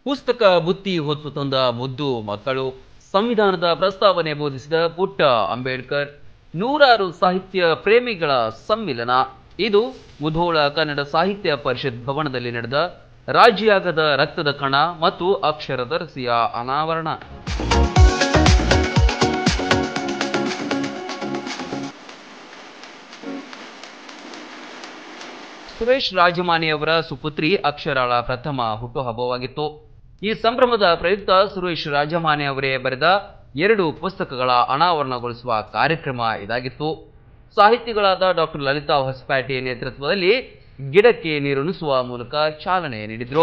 ಪುಸ್ತಕ ಬುತ್ತಿ ಹೊತ್ತು ತಂದ ಮುದ್ದು ಮಕ್ಕಳು ಸಂವಿಧಾನದ ಪ್ರಸ್ತಾವನೆ ಬೋಧಿಸಿದ ಪುಟ್ಟ ಅಂಬೇಡ್ಕರ್ ನೂರಾರು ಸಾಹಿತ್ಯ ಪ್ರೇಮಿಗಳ ಸಮ್ಮಿಲನ ಇದು ಮುಧೋಳ ಕನ್ನಡ ಸಾಹಿತ್ಯ ಪರಿಷತ್ ಭವನದಲ್ಲಿ ನಡೆದ ರಾಜ್ಯಾಗದ ರಕ್ತದ ಕಣ ಮತ್ತು ಅಕ್ಷರದರ್ಶಿಯ ಅನಾವರಣ ಸುರೇಶ್ ರಾಜಮಾನಿ ಅವರ ಸುಪುತ್ರಿ ಅಕ್ಷರಾಳ ಪ್ರಥಮ ಹುಟ್ಟುಹಬ್ಬವಾಗಿತ್ತು ಈ ಸಂಭ್ರಮದ ಪ್ರಯುಕ್ತ ಸುರೇಶ್ ರಾಜಮಾನಿ ಅವರೇ ಬರೆದ ಎರಡು ಪುಸ್ತಕಗಳ ಅನಾವರಣಗೊಳಿಸುವ ಕಾರ್ಯಕ್ರಮ ಇದಾಗಿತ್ತು ಸಾಹಿತಿಗಳಾದ ಡಾಕ್ಟರ್ ಲಲಿತಾ ಹೊಸಪ್ಯಾಟಿ ನೇತೃತ್ವದಲ್ಲಿ ಗಿಡಕ್ಕೆ ನೀರುಣಿಸುವ ಮೂಲಕ ಚಾಲನೆ ನೀಡಿದರು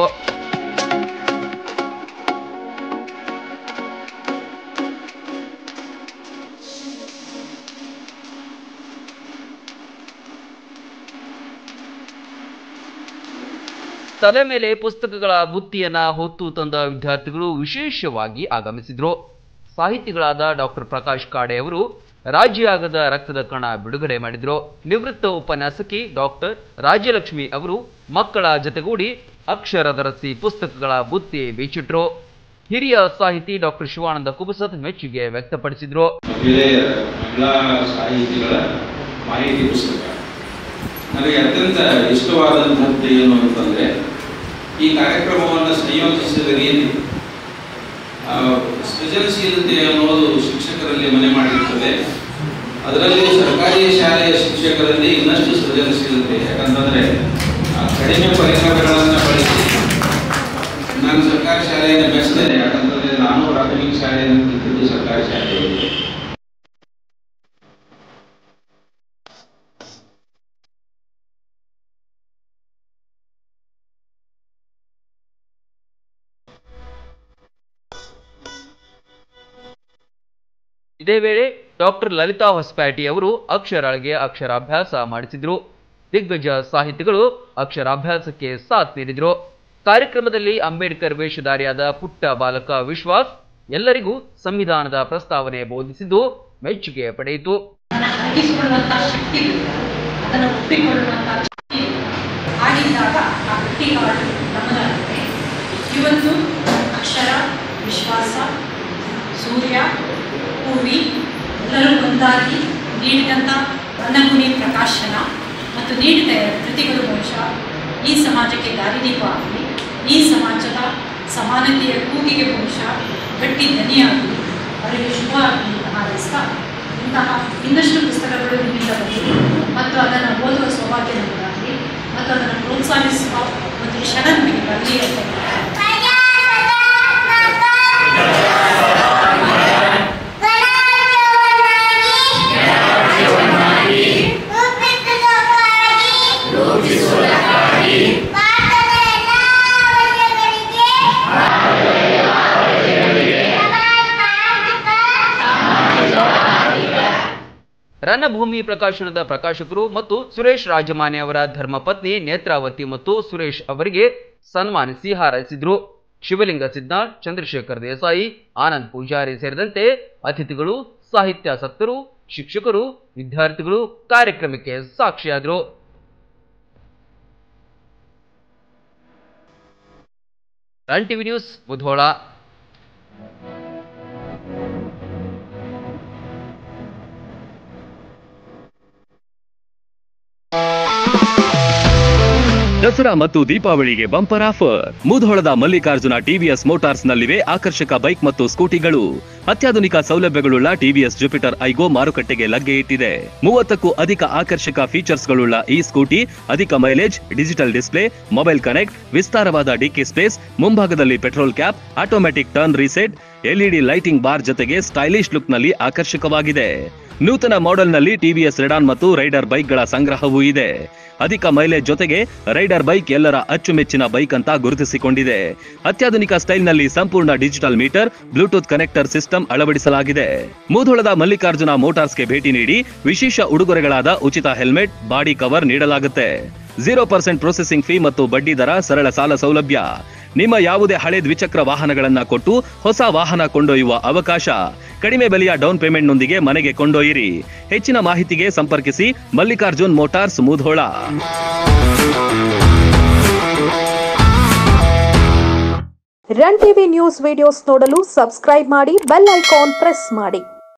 ತಲೆ ಮೇಲೆ ಪುಸ್ತಕಗಳ ಬುತ್ತಿಯನ್ನ ಹೊತ್ತು ತಂದ ವಿದ್ಯಾರ್ಥಿಗಳು ವಿಶೇಷವಾಗಿ ಆಗಮಿಸಿದ್ರು ಸಾಹಿತಿಗಳಾದ ಡಾಕ್ಟರ್ ಪ್ರಕಾಶ್ ಕಾಡೆ ಅವರು ರಾಜ್ಯಾಗದ ರಕ್ತದ ಕಣ ಬಿಡುಗಡೆ ಮಾಡಿದ್ರು ನಿವೃತ್ತ ಉಪನ್ಯಾಸಕಿ ಡಾಕ್ಟರ್ ರಾಜ್ಯಲಕ್ಷ್ಮಿ ಅವರು ಮಕ್ಕಳ ಜತೆಗೂಡಿ ಅಕ್ಷರದರಸಿ ಪುಸ್ತಕಗಳ ಬುತ್ತಿ ಬೀಚಿಟ್ರು ಹಿರಿಯ ಸಾಹಿತಿ ಡಾಕ್ಟರ್ ಶಿವಾನಂದ ಕುಬಸತ್ ಮೆಚ್ಚುಗೆ ವ್ಯಕ್ತಪಡಿಸಿದ್ರು ಮಹಿಳೆಯರ ಮಹಿಳಾ ಸಾಹಿತಿಗಳ ಮಾಹಿತಿ ಪುಸ್ತಕ ನನಗೆ ಅತ್ಯಂತ ಇಷ್ಟವಾದಂಥದ್ದು ಏನು ಅಂತಂದರೆ ಈ ಕಾರ್ಯಕ್ರಮವನ್ನು ಸಂಯೋಜಿಸಿದ ರೀತಿ ಆ, ಸೃಜನಶೀಲತೆ ಅನ್ನೋದು ಶಿಕ್ಷಕರಲ್ಲಿ ಮನೆ ಮಾಡಿರ್ತದೆ ಅದರಲ್ಲಿ ಸರ್ಕಾರಿ ಶಾಲೆಯ ಶಿಕ್ಷಕರಲ್ಲಿ ಇನ್ನಷ್ಟು ಸೃಜನಶೀಲತೆ ಯಾಕಂತಂದರೆ ಆ, ಕಡಿಮೆ ಪರಿಕರಗಳನ್ನು ಬಳಸಿ ನಾನು ಸರ್ಕಾರಿ ಶಾಲೆಯನ್ನು ಬೆಳೆಸ್ತೇನೆ ಯಾಕಂತಂದರೆ ನಾನು ಪ್ರಾಥಮಿಕ ಶಾಲೆಯನ್ನು ಕಲಿತಿದ್ದು ಸರ್ಕಾರಿ ಶಾಲೆಯಲ್ಲಿ ಇದೇ ವೇಳೆ ಡಾಕ್ಟರ್ ಲಲಿತಾ ಹೊಸಪ್ಯಾಟಿ ಅವರು ಅಕ್ಷರಾಳಿಗೆ ಅಕ್ಷರಾಭ್ಯಾಸ ಮಾಡಿಸಿದ್ರು ದಿಗ್ಗಜ ಸಾಹಿತಿಗಳು ಅಕ್ಷರಾಭ್ಯಾಸಕ್ಕೆ ಸಾಥ್ ನೀಡಿದ್ರು ಕಾರ್ಯಕ್ರಮದಲ್ಲಿ ಅಂಬೇಡ್ಕರ್ ವೇಷಧಾರಿಯಾದ ಪುಟ್ಟ ಬಾಲಕ ವಿಶ್ವಾಸ್ ಎಲ್ಲರಿಗೂ ಸಂವಿಧಾನದ ಪ್ರಸ್ತಾವನೆ ಬೋಧಿಸಿದ್ದು ಮೆಚ್ಚುಗೆ ಪಡೆಯಿತು ಅಡಗಿಸಿಕೊಳ್ಳುವಂಥ ಶಕ್ತಿ ಇದೆ ಅದನ್ನು ಒಪ್ಪಿಕೊಳ್ಳುವಂಥ ಶಕ್ತಿ ಇದೆ. ಹಾಗಿದ್ದಾಗ ಆ ಗಟ್ಟಿಗಾಡು ನಮ್ಮದಾಗುತ್ತೆ ಇವತ್ತು ಅಕ್ಷರ ವಿಶ್ವಾಸ ಸೂರ್ಯ ಹೂವಿ ಎಲ್ಲರೂ ಒಂದಾಗಿ ನೀಡಿದಂಥ ಅನ್ನಗುಣಿ ಪ್ರಕಾಶನ ಮತ್ತು ನೀಡಿದ ಎರಡು ಕೃತಿಗಳು ಬಹುಶಃ ಈ ಸಮಾಜಕ್ಕೆ ದಾರಿದೀಪ ಆಗಲಿ ಈ ಸಮಾಜದ ಸಮಾನತೆಯ ಕೂಗಿಗೆ ಬಹುಶಃ ಗಟ್ಟಿ ದನಿಯಾಗಲಿ ಅವರಿಗೆ ಶುಭ ಆಗಲಿ ಅಂತ ಹಾರೈಸ್ತಾ ಇಂತಹ ಇನ್ನಷ್ಟು ಪುಸ್ತಕಗಳು ನಿಮ್ಮಿಂದ ಬರಲಿ ಮತ್ತು ಅದನ್ನು ಓದುವ ಸೌಭಾಗ್ಯ ನಮಗಾಗಲಿ ಮತ್ತು ಅದನ್ನು ಪ್ರೋತ್ಸಾಹಿಸುವ ಒಂದು ಕ್ಷಣ ನಮಗೆ ಬರಲಿ ಅಂತ ರಣಭೂಮಿ ಪ್ರಕಾಶನದ ಪ್ರಕಾಶಕರು ಮತ್ತು ಸುರೇಶ್ ರಾಜಮಾನೆ ಅವರ ಧರ್ಮಪತ್ನಿ ನೇತ್ರಾವತಿ ಮತ್ತು ಸುರೇಶ್ ಅವರಿಗೆ ಸನ್ಮಾನಿಸಿ ಹಾರೈಸಿದ್ರು ಶಿವಲಿಂಗ ಸಿದ್ಧಾರ್ಥ್ ಚಂದ್ರಶೇಖರ್ ದೇಸಾಯಿ ಆನಂದ್ ಪೂಜಾರಿ ಸೇರಿದಂತೆ ಅತಿಥಿಗಳು ಸಾಹಿತ್ಯಾಸಕ್ತರು ಶಿಕ್ಷಕರು ವಿದ್ಯಾರ್ಥಿಗಳು ಕಾರ್ಯಕ್ರಮಕ್ಕೆ ಸಾಕ್ಷಿಯಾದರು run TV news Mudhol Dasara ಮತ್ತು ದೀಪಾವಳಿಗೆ ಬಂಪರ್ ಆಫರ್ ಮುಧೋಳದ ಮಲ್ಲಿಕಾರ್ಜುನ ಟಿವಿಎಸ್ ಮೋಟಾರ್ಸ್ ನಲ್ಲಿವೆ ಆಕರ್ಷಕ ಬೈಕ್ ಮತ್ತು ಸ್ಕೂಟಿಗಳು ಅತ್ಯಾಧುನಿಕ ಸೌಲಭ್ಯಗಳುಳ್ಳ ಟಿವಿಎಸ್ ಜುಪಿಟರ್ ಐಗೋ ಮಾರುಕಟ್ಟೆಗೆ ಲಗ್ಗೆ ಇಟ್ಟಿದೆ ಮೂವತ್ತಕ್ಕೂ ಅಧಿಕ ಆಕರ್ಷಕ ಫೀಚರ್ಸ್ಗಳುಳ್ಳ ಈ ಸ್ಕೂಟಿ ಅಧಿಕ mileage digital display mobile connect ವಿಸ್ತಾರವಾದ ಡಿಕ್ಕಿ ಸ್ಪೇಸ್ ಮುಂಭಾಗದಲ್ಲಿ petrol cap automatic turn reset LED lighting bar ಜೊತೆಗೆ ಸ್ಟೈಲಿಶ್ ಲುಕ್ ನಲ್ಲಿ ಆಕರ್ಷಕವಾಗಿದೆ ನೂತನ ಮಾಡೆಲ್ನಲ್ಲಿ ಟಿವಿಎಸ್ ರೆಡಾನ್ ಮತ್ತು ರೈಡರ್ ಬೈಕ್ಗಳ ಸಂಗ್ರಹವೂ ಇದೆ ಅಧಿಕ ಮೈಲೇಜ್ ಜೊತೆಗೆ ರೈಡರ್ ಬೈಕ್ ಎಲ್ಲರ ಅಚ್ಚುಮೆಚ್ಚಿನ ಬೈಕ್ ಅಂತ ಗುರುತಿಸಿಕೊಂಡಿದೆ ಅತ್ಯಾಧುನಿಕ ಸ್ಟೈಲ್ನಲ್ಲಿ ಸಂಪೂರ್ಣ digital meter bluetooth connector system ಅಳವಡಿಸಲಾಗಿದೆ ಮೂಧೋಳದ ಮಲ್ಲಿಕಾರ್ಜುನ ಮೋಟಾರ್ಸ್ಗೆ ಭೇಟಿ ನೀಡಿ ವಿಶೇಷ ಉಡುಗೊರೆಗಳಾದ ಉಚಿತ ಹೆಲ್ಮೆಟ್ ಬಾಡಿ ಕವರ್ ನೀಡಲಾಗುತ್ತೆ ಜೀರೋ ಪರ್ಸೆಂಟ್ ಪ್ರೊಸೆಸಿಂಗ್ ಫೀ ಮತ್ತು ಬಡ್ಡಿ ದರ ಸರಳ ಸಾಲ ಸೌಲಭ್ಯ ನಿಮ್ಮ ಯಾವುದೇ ಹಳೆ ದ್ವಿಚಕ್ರ ವಾಹನಗಳನ್ನ ಕೊಟ್ಟು ಹೊಸ ವಾಹನ ಕೊಂಡೊಯ್ಯುವ ಅವಕಾಶ ಕಡಿಮೆ ಬೆಲೆಯ ಡೌನ್ ಪೇಮೆಂಟ್ನೊಂದಿಗೆ ಮನೆಗೆ ಕೊಂಡೊಯ್ಯಿರಿ ಹೆಚ್ಚಿನ ಮಾಹಿತಿಗೆ ಸಂಪರ್ಕಿಸಿ Mallikarjun motors Mudhol run TV news videos ನೋಡಲು ಸಬ್ಸ್ಕ್ರೈಬ್ ಮಾಡಿ ಬೆಲ್ ಐಕಾನ್ ಪ್ರೆಸ್ ಮಾಡಿ